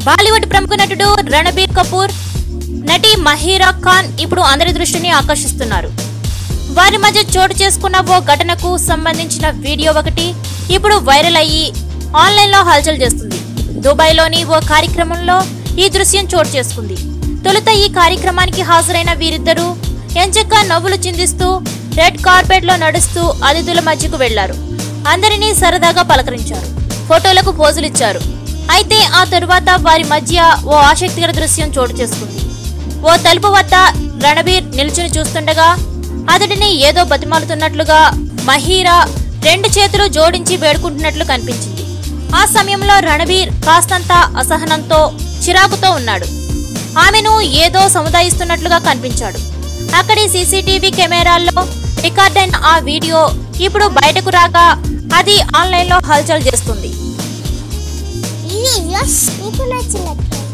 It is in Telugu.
బాలీవుడ్ ప్రముఖ నటుడు రణబీర్ కపూర్ నటి మహీరా ఖాన్ ఇప్పుడు అందరి దృష్టిని ఆకర్షిస్తున్నారు వారి మధ్య చోటు చేసుకున్న ఓ ఘటనకు సంబంధించిన వీడియో ఒకటి ఇప్పుడు వైరల్ అయ్యి ఆన్లైన్లో హల్చల్ చేస్తుంది దుబాయ్లోని ఓ కార్యక్రమంలో ఈ దృశ్యం చోటు చేసుకుంది తొలుత ఈ కార్యక్రమానికి హాజరైన వీరిద్దరూ ఎంచక్క నవ్వులు చిందిస్తూ రెడ్ కార్పెట్ లో నడుస్తూ అతిథుల మధ్యకు వెళ్లారు అందరినీ సరదాగా పలకరించారు ఫోటోలకు పోజులిచ్చారు అయితే ఆ తరువాత వారి మధ్య ఓ ఆసక్తికర దృశ్యం చోటు చేసుకుంది ఓ తలుపు వద్ద రణబీర్ నిల్చుని చూస్తుండగా అతడిని ఏదో బతిమాలుతున్నట్లుగా మహీరా రెండు చేతులు జోడించి వేడుకుంటున్నట్లు కనిపించింది ఆ సమయంలో రణబీర్ కాస్తంత అసహనంతో చిరాకుతో ఉన్నాడు ఆమెను ఏదో సముదాయిస్తున్నట్లుగా కనిపించాడు అక్కడి సీసీటీవీ కెమెరాల్లో రికార్డ్ అయిన ఆ వీడియో ఇప్పుడు బయటకు రాగా అది ఆన్లైన్లో హల్చల్ చేస్తుంది ఈ వీడియోస్ మీకు నచ్చినట్లయితే